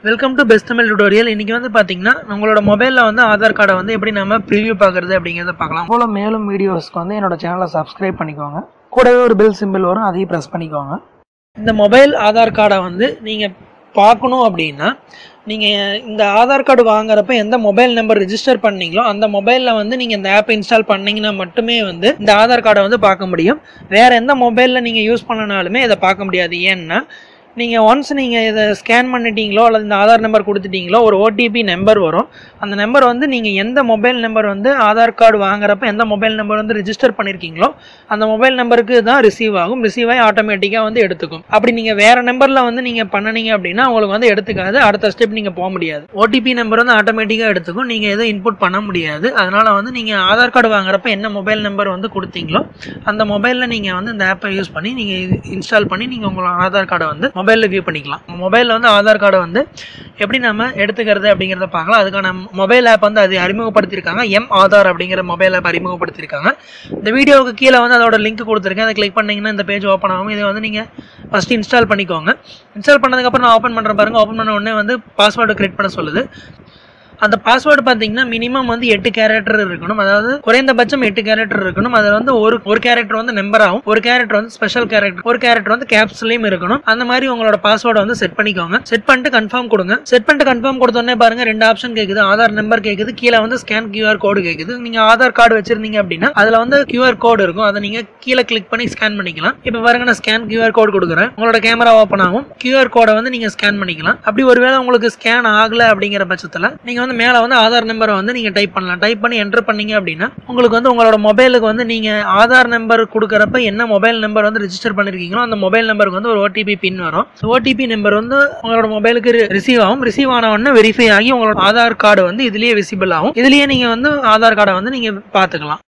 welcome to best Tamil tutorial இன்னைக்கு வந்து பாத்தீங்கன்னா உங்களோட மொபைல்ல வந்து ஆதார் கார்டை வந்து எப்படி நம்ம ப்ரிவியூ பார்க்கறது அப்படிங்கறத பார்க்கலாம் போல மேலும் வீடியோஸ்க்கு வந்து என்னோட சேனலை சப்ஸ்கிரைப் பண்ணிக்கோங்க கூடவே ஒரு பெல் சிம்பிள் வரும் அதையும் ப்ரெஸ் பண்ணிக்கோங்க இந்த மொபைல் ஆதார் கார்டை வந்து நீங்க பார்க்கணும் அப்படின்னா நீங்க இந்த ஆதார் கார்டு வாங்குறப்ப எந்த மொபைல் நம்பர் ரிஜிஸ்டர் பண்ணீங்களோ அந்த மொபைல்ல வந்து நீங்க இந்த ஆப் இன்ஸ்டால் பண்ணீங்கன்னா மட்டுமே வந்து இந்த ஆதார் கார்டை வந்து பார்க்க முடியும் வேற எந்த மொபைல்ல நீங்க யூஸ் பண்ணனாலுமே இதை பார்க்க முடியாது ஏன்னா நீங்கள் ஒன்ஸ் நீங்கள் இதை ஸ்கேன் பண்ணிட்டீங்களோ அல்லது இந்த ஆதார் நம்பர் கொடுத்துட்டீங்களோ ஒரு ஓடிபி நம்பர் வரும் அந்த நம்பர் வந்து நீங்கள் எந்த மொபைல் நம்பர் வந்து ஆதார் கார்டு வாங்குறப்ப எந்த மொபைல் நம்பர் வந்து ரிஜிஸ்டர் பண்ணியிருக்கீங்களோ அந்த மொபைல் நம்பருக்கு தான் ரிசீவ் ஆகும் ரிசீவ் ஆகி ஆட்டோமேட்டிக்காக வந்து எடுத்துக்கும் அப்படி நீங்கள் வேறு நம்பரில் வந்து நீங்கள் பண்ணினீங்க அப்படின்னா உங்களுக்கு வந்து எடுத்துக்காது அடுத்த ஸ்டெப் நீங்கள் போக முடியாது ஓடிபி நம்பர் வந்து ஆட்டோமேட்டிக்காக எடுத்துக்கும் நீங்கள் எதுவும் இன்புட் பண்ண முடியாது அதனால் வந்து நீங்கள் ஆதார் கார்டு வாங்குறப்ப என்ன மொபைல் நம்பர் வந்து கொடுத்தீங்களோ அந்த மொபைலில் நீங்கள் வந்து இந்த ஆப்பை யூஸ் பண்ணி நீங்கள் இன்ஸ்டால் பண்ணி நீங்கள் உங்களோட ஆதார் கார்டை வந்து மொபைலில் வியூ பண்ணிக்கலாம் மொபைலில் வந்து ஆதார் கார்டை வந்து எப்படி நம்ம எடுத்துக்கிறது அப்படிங்கிறத பார்க்கலாம் அதுக்கான மொபைல் ஆப் வந்து அது அறிமுகப்படுத்தியிருக்காங்க எம் ஆதார் அப்படிங்கிற மொபைல் ஆப் அறிமுகப்படுத்தியிருக்காங்க இந்த வீடியோவுக்கு கீழே வந்து அதோட லிங்க் கொடுத்துருக்கேன் அதை கிளிக் பண்ணீங்கன்னா இந்த பேஜ் ஓப்பன் ஆகும் இதை வந்து நீங்கள் ஃபஸ்ட்டு இன்ஸ்டால் பண்ணிக்கோங்க இன்ஸ்டால் பண்ணதுக்கப்புறம் நான் ஓப்பன் பண்ணுறேன் பாருங்க ஓப்பன் பண்ண உடனே வந்து பாஸ்வேர்டு கிரியேட் பண்ண சொல்லுது அந்த பாஸ்வேர்டு பார்த்தீங்கன்னா மினிமம் வந்து எட்டு கேரக்டர் இருக்கணும் அதாவது குறைந்தபட்சம் எட்டு கேரக்டர் இருக்கணும் அதில் வந்து ஒரு ஒரு கேரக்டர் வந்து நம்பர் ஆகும் ஒரு கேரக்டர் வந்து ஸ்பெஷல் கேரக்டர் ஒரு கேரக்டர் வந்து கேப்ஸ்லையும் இருக்கணும் அந்த மாதிரி உங்களோட பாஸ்வேர்டை வந்து செட் பண்ணிக்கோங்க செட் பண்ணிட்டு கன்ஃபார்ம் கொடுங்க செட் பண்ணிட்டு கன்ஃபார்ம் கொடுத்தோடனே பாருங்க ரெண்டு ஆப்ஷன் கேட்குது ஆதார் நம்பர் கேட்குது கீழே வந்து ஸ்கேன் கியூஆர் கோடு கேட்குது நீங்க ஆதார் கார்டு வச்சிருந்தீங்க அப்படின்னா அதுல வந்து கியூஆர் கோடு இருக்கும் அதை நீங்க கீழே கிளிக் பண்ணி ஸ்கேன் பண்ணிக்கலாம் இப்போ பாருங்க நான் ஸ்கேன் கியூஆர் கோடு கொடுக்குறேன் உங்களோட கேமரா ஓப்பன் ஆகும் கியூஆர் கோடை வந்து நீங்க ஸ்கேன் பண்ணிக்கலாம் அப்படி ஒருவேளை உங்களுக்கு ஸ்கேன் ஆகல அப்படிங்கிற பட்சத்தில் நீங்க வந்து மேலே வந்து ஆதார் நம்பரை வந்து நீங்க டைப் பண்ணலாம் டைப் பண்ணி என்டர் பண்ணீங்க அப்படின்னா உங்களுக்கு வந்து உங்களோட மொபைலுக்கு வந்து நீங்க ஆதார் நம்பர் கொடுக்குறப்ப என்ன மொபைல் நம்பர் வந்து ரிஜிஸ்டர் பண்ணிருக்கீங்களோ அந்த மொபைல் நம்பருக்கு வந்து ஒரு ஓடிபி பின் வரும் ஓடிபி நம்பர் வந்து உங்களோட மொபைலுக்கு ரிசீவ் ஆகும் ரிசீவ் ஆன உடனே வெரிஃபை ஆகி உங்களோட ஆதார் கார்டு வந்து இதுலயே விசிபிள் ஆகும் இதுலயே நீங்க வந்து ஆதார் கார்டை வந்து நீங்க பாத்துக்கலாம்